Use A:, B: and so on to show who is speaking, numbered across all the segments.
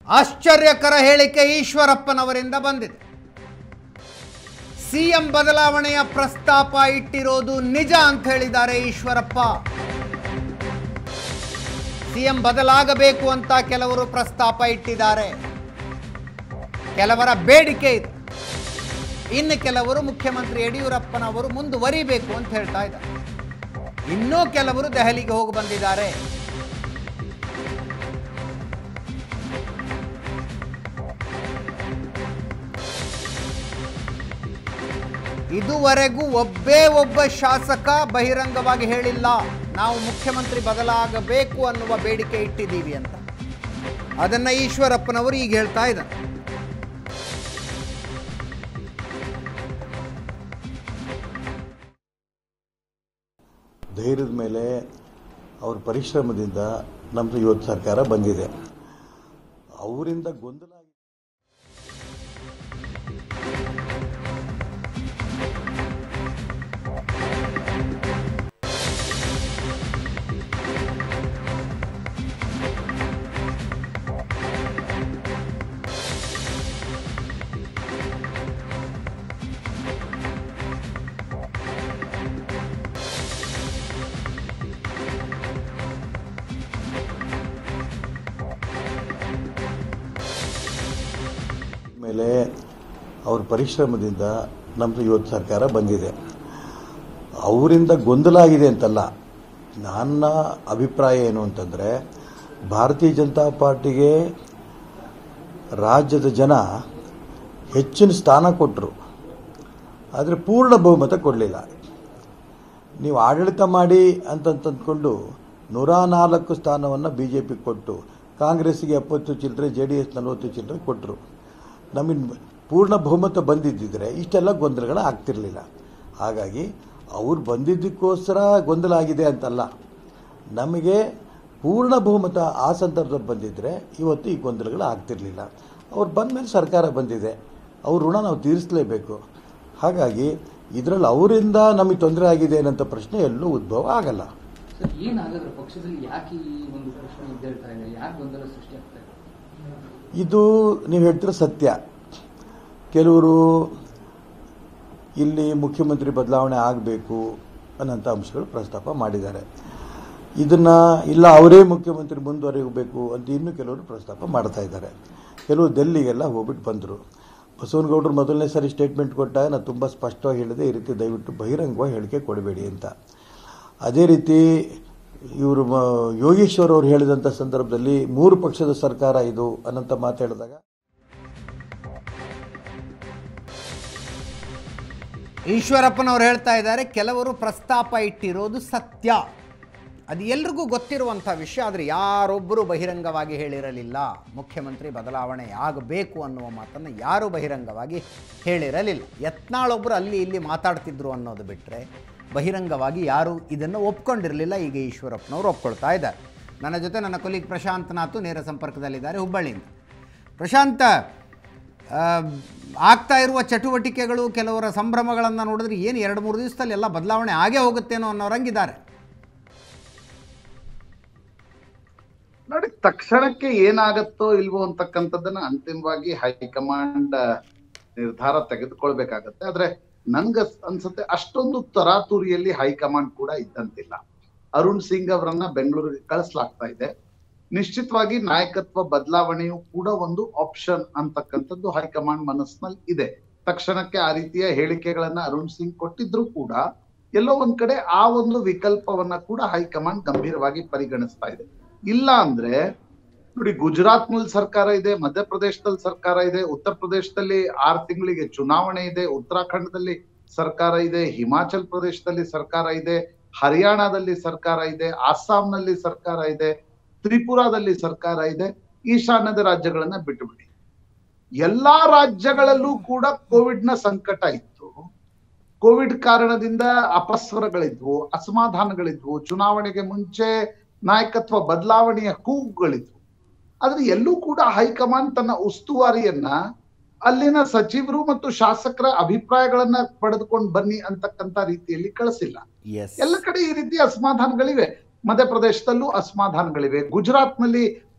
A: ಆಶ್ಚರ್ಯಕರ ಹೇಳಿಕೆ ಈಶ್ವರಪ್ಪನವರಿಂದ ಬಂದಿದೆ ಸಿಎಂ ಬದಲಾವಣೆಯ ಪ್ರಸ್ತಾಪ ಇಟ್ಟಿರೋದು ನಿಜ ಅಂತ ಹೇಳಿದ್ದಾರೆ ಈಶ್ವರಪ್ಪ ಸಿಎಂ ಬದಲಾಗಬೇಕು ಅಂತ ಕೆಲವರು ಪ್ರಸ್ತಾಪ ಇಟ್ಟಿದ್ದಾರೆ ಕೆಲವರ ಬೇಡಿಕೆ ಇದೆ ಇನ್ನು ಕೆಲವರು ಮುಖ್ಯಮಂತ್ರಿ ಯಡಿಯೂರಪ್ಪನವರು ಮುಂದುವರಿಬೇಕು ಅಂತ ಹೇಳ್ತಾ ಇದ್ದಾರೆ ಇನ್ನೂ ಕೆಲವರು ದೆಹಲಿಗೆ ಹೋಗಿ ಬಂದಿದ್ದಾರೆ ಇದುವರೆಗೂ ಒಬ್ಬೇ ಒಬ್ಬ ಶಾಸಕ ಬಹಿರಂಗವಾಗಿ ಹೇಳಿಲ್ಲ ನಾವು ಮುಖ್ಯಮಂತ್ರಿ ಬದಲಾಗಬೇಕು ಅನ್ನುವ ಬೇಡಿಕೆ ಇಟ್ಟಿದ್ದೀವಿ ಅಂತ ಅದನ್ನ ಈಶ್ವರಪ್ಪನವರು ಈಗ ಹೇಳ್ತಾ ಇದ್ದಾರೆ
B: ಧೈರ್ಯದ ಮೇಲೆ ಅವ್ರ ಪರಿಶ್ರಮದಿಂದ ನಮ್ಮದು ಇವತ್ತು ಸರ್ಕಾರ ಬಂದಿದೆ ಅವರಿಂದ ಗೊಂದಲ ಆಗಿ- ಮೇಲೆ ಅವ್ರ ಪರಿಶ್ರಮದಿಂದ ನಮ್ಮದು ಇವತ್ತು ಸರ್ಕಾರ ಬಂದಿದೆ ಅವರಿಂದ ಗೊಂದಲ ಆಗಿದೆ ಅಂತಲ್ಲ ನನ್ನ ಅಭಿಪ್ರಾಯ ಏನು ಅಂತಂದರೆ ಭಾರತೀಯ ಜನತಾ ಪಾರ್ಟಿಗೆ ರಾಜ್ಯದ ಜನ ಹೆಚ್ಚಿನ ಸ್ಥಾನ ಕೊಟ್ಟರು ಆದರೆ ಪೂರ್ಣ ಬಹುಮತ ಕೊಡಲಿಲ್ಲ ನೀವು ಆಡಳಿತ ಮಾಡಿ ಅಂತಂತಂದ್ಕೊಂಡು ನೂರ ನಾಲ್ಕು ಸ್ಥಾನವನ್ನು ಬಿ ಜೆ ಪಿ ಕೊಟ್ಟು ಕಾಂಗ್ರೆಸ್ಸಿಗೆ ಎಪ್ಪತ್ತು ಚಿಲ್ಲರೆ ಜೆ ಡಿ ಎಸ್ ನಲವತ್ತು ಚಿಲ್ಲರೆ ಕೊಟ್ಟರು ನಮಗೆ ಪೂರ್ಣ ಬಹುಮತ ಬಂದಿದ್ದಿದ್ರೆ ಇಷ್ಟೆಲ್ಲ ಗೊಂದಲಗಳು ಆಗ್ತಿರಲಿಲ್ಲ ಹಾಗಾಗಿ ಅವ್ರು ಬಂದಿದ್ದಕ್ಕೋಸ್ಕರ ಗೊಂದಲ ಆಗಿದೆ ಅಂತಲ್ಲ ನಮಗೆ ಪೂರ್ಣ ಬಹುಮತ ಆ ಸಂದರ್ಭದಲ್ಲಿ ಬಂದಿದ್ದರೆ ಇವತ್ತು ಈ ಗೊಂದಲಗಳು ಆಗ್ತಿರಲಿಲ್ಲ ಅವ್ರು ಬಂದ ಮೇಲೆ ಸರ್ಕಾರ ಬಂದಿದೆ ಅವ್ರ ಋಣ ನಾವು ತೀರಿಸಲೇಬೇಕು ಹಾಗಾಗಿ ಇದರಲ್ಲಿ ಅವರಿಂದ ನಮಗೆ ತೊಂದರೆ ಆಗಿದೆ ಅನ್ನೋಂಥ ಪ್ರಶ್ನೆ ಎಲ್ಲೂ ಉದ್ಭವ ಆಗಲ್ಲ
C: ಸರ್ ಏನಾಗದ್ರ ಪಕ್ಷದಲ್ಲಿ ಯಾಕೆ ಈ ಒಂದು ಪ್ರಶ್ನೆ ಇದ್ದೇಳ್ತಾ ಇದೆ ಯಾಕೆ ಗೊಂದಲ ಸೃಷ್ಟಿ ಆಗ್ತಾ ಇದೆ
B: ಇದು ನೀವು ಹೇಳ್ತಿರೋ ಸತ್ಯ ಕೆಲವರು ಇಲ್ಲಿ ಮುಖ್ಯಮಂತ್ರಿ ಬದಲಾವಣೆ ಆಗಬೇಕು ಅನ್ನೋಂಥ ಅಂಶಗಳು ಪ್ರಸ್ತಾಪ ಮಾಡಿದ್ದಾರೆ ಇದನ್ನ ಇಲ್ಲ ಅವರೇ ಮುಖ್ಯಮಂತ್ರಿ ಮುಂದುವರಿಯಬೇಕು ಅಂತ ಇನ್ನೂ ಕೆಲವರು ಪ್ರಸ್ತಾಪ ಮಾಡ್ತಾ ಇದ್ದಾರೆ ಕೆಲವರು ಡೆಲ್ಲಿಗೆಲ್ಲ ಹೋಗ್ಬಿಟ್ಟು ಬಂದರು ಬಸವನಗೌಡರು ಮೊದಲನೇ ಸಾರಿ ಸ್ಟೇಟ್ಮೆಂಟ್ ಕೊಟ್ಟಾಗ ನಾನು ತುಂಬ ಸ್ಪಷ್ಟವಾಗಿ ಹೇಳಿದೆ ಈ ರೀತಿ ದಯವಿಟ್ಟು ಬಹಿರಂಗವಾಗಿ ಹೇಳಿಕೆ ಕೊಡಬೇಡಿ ಅಂತ ಅದೇ ರೀತಿ ಇವರು ಯೋಗೇಶ್ವರ್ ಅವರು ಹೇಳಿದಂಥ ಸಂದರ್ಭದಲ್ಲಿ ಮೂರು ಪಕ್ಷದ ಸರ್ಕಾರ ಇದು ಅನ್ನಂತ ಮಾತು ಹೇಳಿದಾಗ
A: ಈಶ್ವರಪ್ಪನವರು ಹೇಳ್ತಾ ಇದ್ದಾರೆ ಕೆಲವರು ಪ್ರಸ್ತಾಪ ಇಟ್ಟಿರೋದು ಸತ್ಯ ಅದು ಎಲ್ರಿಗೂ ಗೊತ್ತಿರುವಂಥ ವಿಷಯ ಆದರೆ ಯಾರೊಬ್ಬರು ಬಹಿರಂಗವಾಗಿ ಹೇಳಿರಲಿಲ್ಲ ಮುಖ್ಯಮಂತ್ರಿ ಬದಲಾವಣೆ ಆಗಬೇಕು ಅನ್ನುವ ಮಾತನ್ನು ಯಾರೂ ಬಹಿರಂಗವಾಗಿ ಹೇಳಿರಲಿಲ್ಲ ಯತ್ನಾಳೊಬ್ಬರು ಅಲ್ಲಿ ಇಲ್ಲಿ ಮಾತಾಡ್ತಿದ್ರು ಅನ್ನೋದು ಬಿಟ್ಟರೆ ಬಹಿರಂಗವಾಗಿ ಯಾರೂ ಇದನ್ನು ಒಪ್ಕೊಂಡಿರಲಿಲ್ಲ ಈಗ ಈಶ್ವರಪ್ಪನವರು ಒಪ್ಕೊಳ್ತಾ ಇದ್ದಾರೆ ನನ್ನ ಜೊತೆ ನನ್ನ ಕೊಲೀಗ್ ಪ್ರಶಾಂತ್ ನಾಥು ನೇರ ಸಂಪರ್ಕದಲ್ಲಿದ್ದಾರೆ ಹುಬ್ಬಳ್ಳಿಯಿಂದ ಪ್ರಶಾಂತ ಆ, ಆಗ್ತಾ ಇರುವ ಚಟುವಟಿಕೆಗಳು ಕೆಲವರ ಸಂಭ್ರಮಗಳನ್ನು ನೋಡಿದ್ರೆ ಏನು ಎರಡು ಮೂರು ದಿವಸದಲ್ಲಿ ಎಲ್ಲ ಬದಲಾವಣೆ ಆಗೇ ಹೋಗುತ್ತೇನೋ ಅನ್ನೋರಂಗಿದ್ದಾರೆ
D: ನೋಡಿ ತಕ್ಷಣಕ್ಕೆ ಏನಾಗತ್ತೋ ಇಲ್ವೋ ಅಂತಕ್ಕಂಥದ್ದನ್ನ ಅಂತಿಮವಾಗಿ ಹೈಕಮಾಂಡ್ ನಿರ್ಧಾರ ತೆಗೆದುಕೊಳ್ಬೇಕಾಗತ್ತೆ ಆದ್ರೆ ನನ್ಗ ಅನ್ಸುತ್ತೆ ಅಷ್ಟೊಂದು ತರಾತುರಿಯಲ್ಲಿ ಹೈಕಮಾಂಡ್ ಕೂಡ ಇದ್ದಂತಿಲ್ಲ ಅರುಣ್ ಸಿಂಗ್ ಅವರನ್ನ ಬೆಂಗಳೂರಿಗೆ ಕಳಿಸ್ಲಾಗ್ತಾ ಇದೆ ನಿಶ್ಚಿತವಾಗಿ ನಾಯಕತ್ವ ಬದಲಾವಣೆಯು ಕೂಡ ಒಂದು ಆಪ್ಷನ್ ಅಂತಕ್ಕಂಥದ್ದು ಹೈಕಮಾಂಡ್ ಮನಸ್ಸಿನಲ್ಲಿ ಇದೆ ತಕ್ಷಣಕ್ಕೆ ಆ ರೀತಿಯ ಹೇಳಿಕೆಗಳನ್ನ ಅರುಣ್ ಸಿಂಗ್ ಕೊಟ್ಟಿದ್ರು ಕೂಡ ಎಲ್ಲೋ ಒಂದ್ ಕಡೆ ಆ ಒಂದು ವಿಕಲ್ಪವನ್ನ ಕೂಡ ಹೈಕಮಾಂಡ್ ಗಂಭೀರವಾಗಿ ಪರಿಗಣಿಸ್ತಾ ಇದೆ ಇಲ್ಲ ಅಂದ್ರೆ ನೋಡಿ ಗುಜರಾತ್ ನಲ್ಲಿ ಸರ್ಕಾರ ಇದೆ ಮಧ್ಯಪ್ರದೇಶದಲ್ಲಿ ಸರ್ಕಾರ ಇದೆ ಉತ್ತರ ಪ್ರದೇಶದಲ್ಲಿ ಆರು ತಿಂಗಳಿಗೆ ಚುನಾವಣೆ ಇದೆ ಉತ್ತರಾಖಂಡದಲ್ಲಿ ಸರ್ಕಾರ ಇದೆ ಹಿಮಾಚಲ್ ಪ್ರದೇಶದಲ್ಲಿ ಸರ್ಕಾರ ಇದೆ ಹರಿಯಾಣದಲ್ಲಿ ಸರ್ಕಾರ ಇದೆ ಅಸ್ಸಾಂನಲ್ಲಿ ಸರ್ಕಾರ ಇದೆ ತ್ರಿಪುರಾದಲ್ಲಿ ಸರ್ಕಾರ ಇದೆ ಈಶಾನ್ಯದ ರಾಜ್ಯಗಳನ್ನ ಬಿಟ್ಟುಬಿಡಿ ಎಲ್ಲಾ ರಾಜ್ಯಗಳಲ್ಲೂ ಕೂಡ ಕೋವಿಡ್ ನ ಸಂಕಟ ಇತ್ತು ಕೋವಿಡ್ ಕಾರಣದಿಂದ ಅಪಸ್ವರಗಳಿದ್ವು ಅಸಮಾಧಾನಗಳಿದ್ವು ಚುನಾವಣೆಗೆ ಮುಂಚೆ ನಾಯಕತ್ವ ಬದಲಾವಣೆಯ ಕೂಗುಗಳಿದ್ವು ಆದ್ರೆ ಎಲ್ಲೂ ಕೂಡ ಹೈಕಮಾಂಡ್ ತನ್ನ ಉಸ್ತುವಾರಿಯನ್ನ ಅಲ್ಲಿನ ಸಚಿವರು ಮತ್ತು ಶಾಸಕರ ಅಭಿಪ್ರಾಯಗಳನ್ನ ಪಡೆದುಕೊಂಡು ಬನ್ನಿ ಅಂತಕ್ಕಂತ ರೀತಿಯಲ್ಲಿ ಕಳಿಸಿಲ್ಲ
A: ಎಸ್
D: ಎಲ್ಲ ಕಡೆ ಈ ರೀತಿ ಅಸಮಾಧಾನಗಳಿವೆ ಮಧ್ಯಪ್ರದೇಶದಲ್ಲೂ ಅಸಮಾಧಾನಗಳಿವೆ ಗುಜರಾತ್ ನಲ್ಲಿ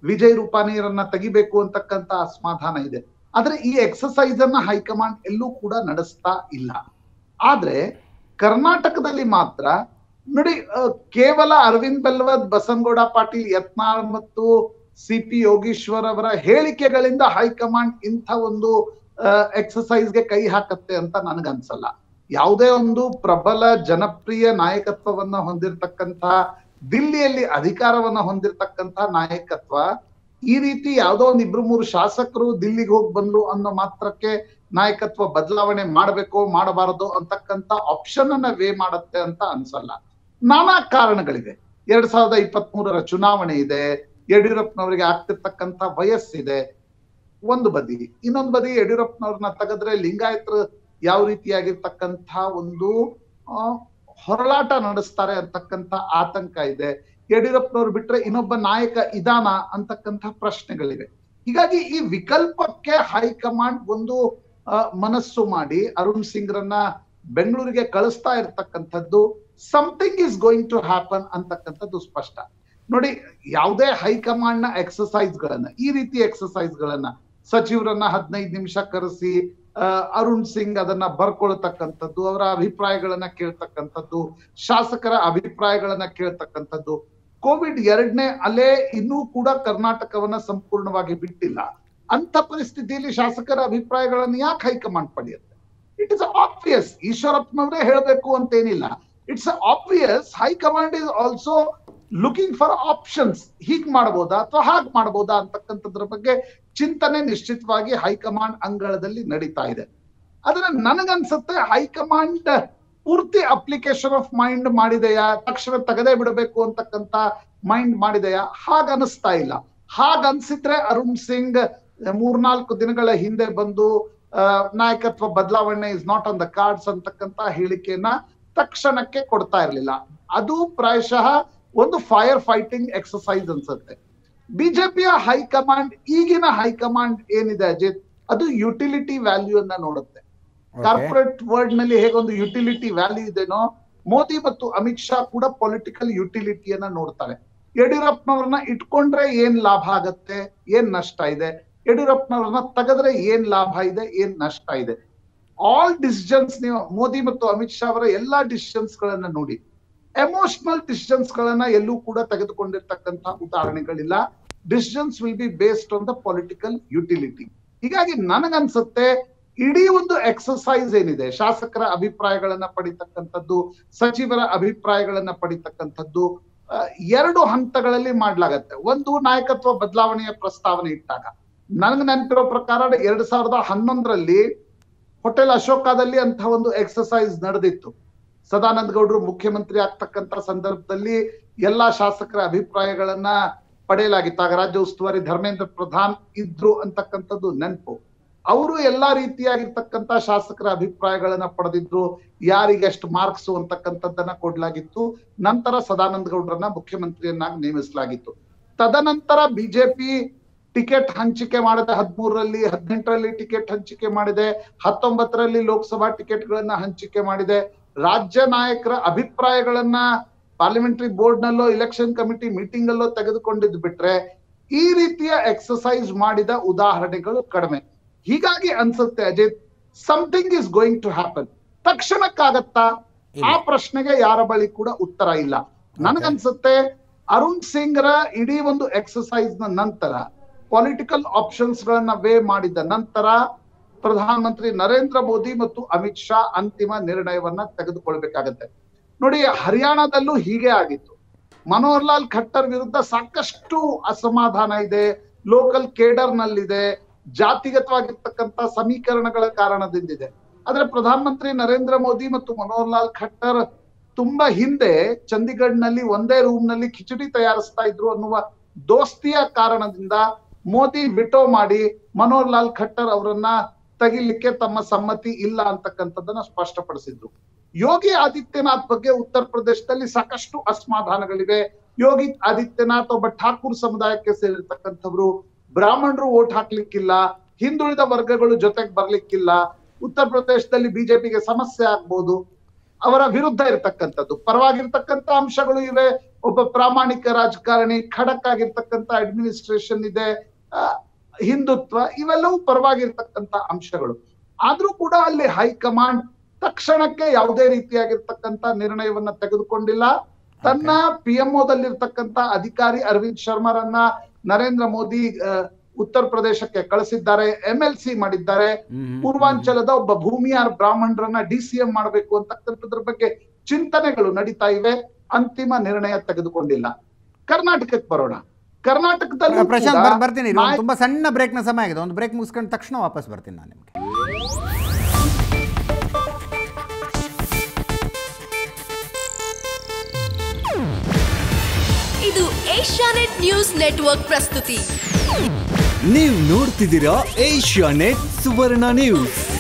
D: ವಿಜಯ್ ರೂಪಾನಿಯರನ್ನ ತೆಗಿಬೇಕು ಅಂತಕ್ಕಂತ ಅಸಮಾಧಾನ ಇದೆ ಆದ್ರೆ ಈ ಎಕ್ಸಸೈಸ್ ಅನ್ನ ಹೈಕಮಾಂಡ್ ಎಲ್ಲೂ ಕೂಡ ನಡೆಸ್ತಾ ಇಲ್ಲ ಆದ್ರೆ ಕರ್ನಾಟಕದಲ್ಲಿ ಮಾತ್ರ ನೋಡಿ ಆ, ಕೇವಲ ಅರವಿಂದ್ ಬೆಲ್ವದ್ ಬಸನಗೌಡ ಪಾಟೀಲ್ ಯತ್ನಾಳ್ ಮತ್ತು ಸಿ ಪಿ ಯೋಗೀಶ್ವರ್ ಅವರ ಹೇಳಿಕೆಗಳಿಂದ ಹೈಕಮಾಂಡ್ ಇಂಥ ಒಂದು ಎಕ್ಸಸೈಸ್ ಗೆ ಕೈ ಹಾಕತ್ತೆ ಅಂತ ನನಗನ್ಸಲ್ಲ ಯಾವುದೇ ಒಂದು ಪ್ರಬಲ ಜನಪ್ರಿಯ ನಾಯಕತ್ವವನ್ನ ಹೊಂದಿರತಕ್ಕಂತ ದಿಲ್ಲಿಯಲ್ಲಿ ಅಧಿಕಾರವನ್ನ ಹೊಂದಿರತಕ್ಕಂತ ನಾಯಕತ್ವ ಈ ರೀತಿ ಯಾವ್ದೋ ಒಂದ್ ಇಬ್ರು ಮೂರು ಶಾಸಕರು ದಿಲ್ಲಿಗೆ ಹೋಗಿ ಬಂದ್ರು ಅನ್ನೋ ಮಾತ್ರಕ್ಕೆ ನಾಯಕತ್ವ ಬದಲಾವಣೆ ಮಾಡಬೇಕು ಮಾಡಬಾರದು ಅಂತಕ್ಕಂತ ಆಪ್ಷನ್ ಅನ್ನ ವೇ ಮಾಡತ್ತೆ ಅಂತ ಅನ್ಸಲ್ಲ ನಾನಾ ಕಾರಣಗಳಿವೆ ಎರಡ್ ಸಾವಿರದ ಇಪ್ಪತ್ತ್ ಮೂರರ ಚುನಾವಣೆ ಇದೆ ಯಡಿಯೂರಪ್ಪನವರಿಗೆ ಆಗ್ತಿರ್ತಕ್ಕಂತ ವಯಸ್ಸಿದೆ ಒಂದು ಬದಿ ಇನ್ನೊಂದು ಬದಿ ಯಡಿಯೂರಪ್ಪನವ್ರನ್ನ ತೆಗೆದ್ರೆ ಲಿಂಗಾಯತರು ಯಾವ ರೀತಿಯಾಗಿರ್ತಕ್ಕಂಥ ಒಂದು ಆ, ಹೋರಾಟ ನಡೆಸ್ತಾರೆ ಅಂತಕ್ಕಂಥ ಆತಂಕ ಇದೆ ಯಡಿಯೂರಪ್ಪನವ್ರು ಬಿಟ್ರೆ ಇನ್ನೊಬ್ಬ ನಾಯಕ ಇದಾನ ಅಂತಕ್ಕಂಥ ಪ್ರಶ್ನೆಗಳಿವೆ ಹೀಗಾಗಿ ಈ ವಿಕಲ್ಪಕ್ಕೆ ಹೈಕಮಾಂಡ್ ಒಂದು ಆ, ಮನಸ್ಸು ಮಾಡಿ ಅರುಣ್ ಸಿಂಗ್ರನ್ನ ಬೆಂಗಳೂರಿಗೆ ಕಳಿಸ್ತಾ ಇರ್ತಕ್ಕಂಥದ್ದು something is going to happen ಅಂತಕ್ಕಂಥದ್ದು ಸ್ಪಷ್ಟ ನೋಡಿ ಯಾವುದೇ ಹೈಕಮಾಂಡ್ ನ ಎಕ್ಸಸೈಸ್ ಗಳನ್ನ ಈ ರೀತಿ ಎಕ್ಸಸೈಸ್ ಗಳನ್ನ ಸಚಿವರನ್ನ ಹದಿನೈದು ನಿಮಿಷ ಕರೆಸಿ ಆ, ಅರುಣ್ ಸಿಂಗ್ ಅದನ್ನ ಬರ್ಕೊಳ್ತಕ್ಕಂಥದ್ದು ಅವರ ಅಭಿಪ್ರಾಯಗಳನ್ನ ಕೇಳ್ತಕ್ಕಂಥದ್ದು ಶಾಸಕರ ಅಭಿಪ್ರಾಯಗಳನ್ನ ಕೇಳ್ತಕ್ಕಂಥದ್ದು ಕೋವಿಡ್ ಎರಡನೇ ಅಲೆ ಇನ್ನೂ ಕೂಡ ಕರ್ನಾಟಕವನ್ನ ಸಂಪೂರ್ಣವಾಗಿ ಬಿಟ್ಟಿಲ್ಲ ಅಂತ ಪರಿಸ್ಥಿತಿಯಲ್ಲಿ ಶಾಸಕರ ಅಭಿಪ್ರಾಯಗಳನ್ನು ಯಾಕೆ ಹೈಕಮಾಂಡ್ ಪಡೆಯುತ್ತೆ ಇಟ್ ಇಸ್ ಆಬ್ವಿಯಸ್ ಈಶ್ವರಪ್ಪನವರೇ ಹೇಳಬೇಕು ಅಂತೇನಿಲ್ಲ it's obvious high command is also looking for options ಹೀಗ್ ಮಾಡ್ಬೋದಾ ಅಥವಾ ಹಾಗ್ ಮಾಡ್ಬೋದಾ ಅಂತಕ್ಕಂಥದ್ರ ಬಗ್ಗೆ ಚಿಂತನೆ ನಿಶ್ಚಿತವಾಗಿ ಹೈಕಮಾಂಡ್ ಅಂಗಳದಲ್ಲಿ ನಡೀತಾ ಇದೆ ಆದ್ರೆ ನನಗನ್ಸುತ್ತೆ ಹೈಕಮಾಂಡ್ ಪೂರ್ತಿ ಅಪ್ಲಿಕೇಶನ್ ಆಫ್ ಮೈಂಡ್ ಮಾಡಿದೆಯಾ ತಕ್ಷಣ ತೆಗೆದೇ ಬಿಡಬೇಕು ಅಂತಕ್ಕಂತ ಮೈಂಡ್ ಮಾಡಿದೆಯಾ ಹಾಗ ಅನಿಸ್ತಾ ಇಲ್ಲ ಹಾಗ ಅನ್ಸಿದ್ರೆ ಅರುಣ್ ಸಿಂಗ್ ಮೂರ್ನಾಲ್ಕು ದಿನಗಳ ಹಿಂದೆ ಬಂದು ಆ, ನಾಯಕತ್ವ ಬದಲಾವಣೆ is not on the cards ಅಂತಕ್ಕಂತ ಹೇಳಿಕೆಯನ್ನ ತಕ್ಷಣಕ್ಕೆ ಕೊಡ್ತಾ ಇರ್ಲಿಲ್ಲ ಅದು ಪ್ರಾಯಶಃ ಒಂದು ಫೈರ್ ಫೈಟಿಂಗ್ ಎಕ್ಸಸೈಸ್ ಅನ್ಸುತ್ತೆ ಬಿಜೆಪಿಯ ಹೈಕಮಾಂಡ್ ಈಗಿನ ಹೈಕಮಾಂಡ್ ಏನಿದೆ ಅಜಿತ್ ಅದು ಯುಟಿಲಿಟಿ ವ್ಯಾಲ್ಯೂ ಅನ್ನ ನೋಡುತ್ತೆ ಕಾರ್ಪೊರೇಟ್ ವರ್ಲ್ಡ್ ನಲ್ಲಿ ಹೇಗೊಂದು ಯುಟಿಲಿಟಿ ವ್ಯಾಲ್ಯೂ ಇದೆನೋ ಮೋದಿ ಮತ್ತು ಅಮಿತ್ ಶಾ ಕೂಡ ಪೊಲಿಟಿಕಲ್ ಯುಟಿಲಿಟಿಯನ್ನ ನೋಡ್ತಾರೆ ಯಡಿಯೂರಪ್ಪನವ್ರನ್ನ ಇಟ್ಕೊಂಡ್ರೆ ಏನ್ ಲಾಭ ಆಗತ್ತೆ ಏನ್ ನಷ್ಟ ಇದೆ ಯಡಿಯೂರಪ್ಪನವ್ರನ್ನ ತೆಗೆದ್ರೆ ಏನ್ ಲಾಭ ಇದೆ ಏನ್ ನಷ್ಟ ಇದೆ ಆಲ್ ಡಿಸಿಷನ್ಸ್ ನೀವು ಮೋದಿ ಮತ್ತು ಅಮಿತ್ ಶಾ ಅವರ ಎಲ್ಲಾ ಡಿಸಿಷನ್ಸ್ ಗಳನ್ನ ನೋಡಿ ಎಮೋಷನಲ್ ಡಿಸಿಷನ್ಸ್ ಗಳನ್ನ ಎಲ್ಲೂ ಕೂಡ ತೆಗೆದುಕೊಂಡಿರ್ತಕ್ಕಂತ ಉದಾಹರಣೆಗಳಿಲ್ಲ decisions will be based on the political utility ಹೀಗಾಗಿ ನನಗನ್ಸುತ್ತೆ ಇಡೀ ಒಂದು ಎಕ್ಸಸೈಸ್ ಏನಿದೆ ಶಾಸಕರ ಅಭಿಪ್ರಾಯಗಳನ್ನ ಪಡಿತಕ್ಕಂಥದ್ದು ಸಚಿವರ ಅಭಿಪ್ರಾಯಗಳನ್ನ ಪಡಿತಕ್ಕಂಥದ್ದು ಆ, ಎರಡು ಹಂತಗಳಲ್ಲಿ ಮಾಡ್ಲಾಗತ್ತೆ ಒಂದು ನಾಯಕತ್ವ ಬದಲಾವಣೆಯ ಪ್ರಸ್ತಾವನೆ ಇಟ್ಟಾಗ ನನಗೆ ನೆನಪಿರೋ ಪ್ರಕಾರ ಎರಡ್ ಸಾವಿರದ ಹನ್ನೊಂದರಲ್ಲಿ ಹೋಟೆಲ್ ಅಶೋಕದಲ್ಲಿ ಅಂತ ಒಂದು ಎಕ್ಸಸೈಸ್ ನಡೆದಿತ್ತು ಸದಾನಂದ ಗೌಡರು ಮುಖ್ಯಮಂತ್ರಿ ಆಗ್ತಕ್ಕಂತ ಸಂದರ್ಭದಲ್ಲಿ ಎಲ್ಲಾ ಶಾಸಕರ ಅಭಿಪ್ರಾಯಗಳನ್ನ ಪಡೆಯಲಾಗಿತ್ತು ಆಗ ರಾಜ್ಯ ಉಸ್ತುವಾರಿ ಧರ್ಮೇಂದ್ರ ಪ್ರಧಾನ್ ಇದ್ರು ಅಂತಕ್ಕಂಥದ್ದು ನೆನಪು ಅವರು ಎಲ್ಲಾ ರೀತಿಯಾಗಿರ್ತಕ್ಕಂತ ಶಾಸಕರ ಅಭಿಪ್ರಾಯಗಳನ್ನ ಪಡೆದಿದ್ರು ಯಾರಿಗೆ ಎಷ್ಟು ಮಾರ್ಕ್ಸ್ ಅಂತಕ್ಕಂಥದ್ದನ್ನ ಕೊಡ್ಲಾಗಿತ್ತು ನಂತರ ಸದಾನಂದ ಗೌಡ್ರನ್ನ ಮುಖ್ಯಮಂತ್ರಿಯನ್ನಾಗಿ ನೇಮಿಸಲಾಗಿತ್ತು ತದನಂತರ ಬಿಜೆಪಿ ಟಿಕೆಟ್ ಹಂಚಿಕೆ ಮಾಡಿದೆ ಹದಿಮೂರರಲ್ಲಿ ಹದಿನೆಂಟರಲ್ಲಿ ಟಿಕೆಟ್ ಹಂಚಿಕೆ ಮಾಡಿದೆ ಹತ್ತೊಂಬತ್ತರಲ್ಲಿ ಲೋಕಸಭಾ ಟಿಕೆಟ್ಗಳನ್ನ ಹಂಚಿಕೆ ಮಾಡಿದೆ ರಾಜ್ಯ ನಾಯಕರ ಅಭಿಪ್ರಾಯಗಳನ್ನ ಪಾರ್ಲಿಮೆಂಟರಿ ಬೋರ್ಡ್ ನಲ್ಲೋ ಇಲೆಕ್ಷನ್ ಕಮಿಟಿ ಮೀಟಿಂಗ್ ಅಲ್ಲೋ ತೆಗೆದುಕೊಂಡಿದ್ ಬಿಟ್ರೆ ಈ ರೀತಿಯ ಎಕ್ಸಸೈಸ್ ಮಾಡಿದ ಉದಾಹರಣೆಗಳು ಕಡಿಮೆ ಹೀಗಾಗಿ ಅನ್ಸುತ್ತೆ ಅಜಿತ್ something is going to happen ತಕ್ಷಣಕ್ಕಾಗತ್ತಾ ಆ ಪ್ರಶ್ನೆಗೆ ಯಾರ ಬಳಿ ಕೂಡ ಉತ್ತರ ಇಲ್ಲ ನನಗನ್ಸುತ್ತೆ ಅರುಣ್ ಸಿಂಗ್ರ ಇಡೀ ಒಂದು ಎಕ್ಸಸೈಸ್ ನ ನಂತರ ಪೊಲಿಟಿಕಲ್ ಆಪ್ಷನ್ಸ್ ಗಳನ್ನ ವೇ ಮಾಡಿದ ನಂತರ ಪ್ರಧಾನಮಂತ್ರಿ ನರೇಂದ್ರ ಮೋದಿ ಮತ್ತು ಅಮಿತ್ ಶಾ ಅಂತಿಮ ನಿರ್ಣಯವನ್ನ ತೆಗೆದುಕೊಳ್ಬೇಕಾಗತ್ತೆ ನೋಡಿ ಹರಿಯಾಣದಲ್ಲೂ ಹೀಗೆ ಆಗಿತ್ತು ಮನೋಹರ್ ಲಾಲ್ ಖಟ್ಟರ್ ವಿರುದ್ಧ ಸಾಕಷ್ಟು ಅಸಮಾಧಾನ ಇದೆ ಲೋಕಲ್ ಕೇಡರ್ ನಲ್ಲಿದೆ ಜಾತಿಗತವಾಗಿರ್ತಕ್ಕಂತ ಸಮೀಕರಣಗಳ ಕಾರಣದಿಂದಿದೆ ಆದ್ರೆ ಪ್ರಧಾನಮಂತ್ರಿ ನರೇಂದ್ರ ಮೋದಿ ಮತ್ತು ಮನೋಹರ್ ಲಾಲ್ ಖಟ್ಟರ್ ತುಂಬಾ ಹಿಂದೆ ಚಂಡೀಗಢ್ ನಲ್ಲಿ ಒಂದೇ ರೂಮ್ ನಲ್ಲಿ ಖಿಚಡಿ ತಯಾರಿಸ್ತಾ ಇದ್ರು ಅನ್ನುವ ದೋಸ್ತಿಯ ಕಾರಣದಿಂದ ಮೋದಿ ವಿಟೋ ಮಾಡಿ ಮನೋಹರ್ ಲಾಲ್ ಖಟ್ಟರ್ ಅವರನ್ನ ತೆಗಿಲಿಕ್ಕೆ ತಮ್ಮ ಸಮ್ಮತಿ ಇಲ್ಲ ಅಂತಕ್ಕಂಥದ್ದನ್ನ ಸ್ಪಷ್ಟಪಡಿಸಿದ್ರು ಯೋಗಿ ಆದಿತ್ಯನಾಥ್ ಬಗ್ಗೆ ಉತ್ತರ ಪ್ರದೇಶದಲ್ಲಿ ಸಾಕಷ್ಟು ಅಸಮಾಧಾನಗಳಿವೆ ಯೋಗಿ ಆದಿತ್ಯನಾಥ್ ಒಬ್ಬ ಠಾಕೂರ್ ಸಮುದಾಯಕ್ಕೆ ಸೇರಿರ್ತಕ್ಕಂಥವ್ರು ಬ್ರಾಹ್ಮಣರು ಓಟ್ ಹಾಕ್ಲಿಕ್ಕಿಲ್ಲ ಹಿಂದುಳಿದ ವರ್ಗಗಳು ಜೊತೆಗೆ ಬರ್ಲಿಕ್ಕಿಲ್ಲ ಉತ್ತರ ಪ್ರದೇಶದಲ್ಲಿ ಬಿಜೆಪಿಗೆ ಸಮಸ್ಯೆ ಆಗ್ಬೋದು ಅವರ ವಿರುದ್ಧ ಇರತಕ್ಕಂಥದ್ದು ಪರವಾಗಿರ್ತಕ್ಕಂಥ ಅಂಶಗಳು ಇವೆ ಒಬ್ಬ ಪ್ರಾಮಾಣಿಕ ರಾಜಕಾರಣಿ ಖಡಕ್ ಆಗಿರ್ತಕ್ಕಂಥ ಅಡ್ಮಿನಿಸ್ಟ್ರೇಷನ್ ಇದೆ ಆ, ಹಿಂದುತ್ವ ಇವೆಲ್ಲವೂ ಪರವಾಗಿರ್ತಕ್ಕಂಥ ಅಂಶಗಳು ಆದ್ರೂ ಕೂಡ ಅಲ್ಲಿ ಹೈಕಮಾಂಡ್ ತಕ್ಷಣಕ್ಕೆ ಯಾವುದೇ ರೀತಿಯಾಗಿರ್ತಕ್ಕಂಥ ನಿರ್ಣಯವನ್ನ ತೆಗೆದುಕೊಂಡಿಲ್ಲ ತನ್ನ ಪಿ ದಲ್ಲಿರ್ತಕ್ಕಂಥ ಅಧಿಕಾರಿ ಅರವಿಂದ್ ಶರ್ಮಾರನ್ನ ನರೇಂದ್ರ ಮೋದಿ ಆ, ಉತ್ತರ ಪ್ರದೇಶಕ್ಕೆ ಕಳಿಸಿದ್ದಾರೆ ಎಂ ಎಲ್ ಸಿ ಮಾಡಿದ್ದಾರೆ
A: ಹ್ಮ್.
D: ಪೂರ್ವಾಂಚಲದ ಒಬ್ಬ ಭೂಮಿಯಾರ್ ಬ್ರಾಹ್ಮಣರನ್ನ ಡಿ ಸಿ ಎಂ ಮಾಡಬೇಕು ಅಂತಕ್ಕಂಥದ್ರ ಬಗ್ಗೆ ಚಿಂತನೆಗಳು ನಡೀತಾ ಇವೆ ಅಂತಿಮ ನಿರ್ಣಯ ತೆಗೆದುಕೊಂಡಿಲ್ಲ ಕರ್ನಾಟಕಕ್ಕೆ ಬರೋಣ ಕರ್ನಾಟಕದಲ್ಲಿ
A: ಪ್ರಶಾಂತ್ ಬರ್- ಬರ್ತೀನಿ ಇರು. ಒಂದು ತುಂಬಾ ಸಣ್ಣ ಬ್ರೇಕ್ನ ಸಮಯ ಆಗಿದೆ ಒಂದು ಬ್ರೇಕ್ ಮುಗಿಸ್ಕೊಂಡು ತಕ್ಷಣ ವಾಪಸ್ ಬರ್ತೀನಿ ನಾನು ನಿಮಗೆ
E: ಇದು ಏಷ್ಯಾನೆಟ್ ನ್ಯೂಸ್ ನೆಟ್ವರ್ಕ್ ಪ್ರಸ್ತುತಿ
F: ನೀವು ನೋಡ್ತಿದ್ದೀರಾ ಏಷ್ಯಾ ನೆಟ್ ಸುವರ್ಣ ನ್ಯೂಸ್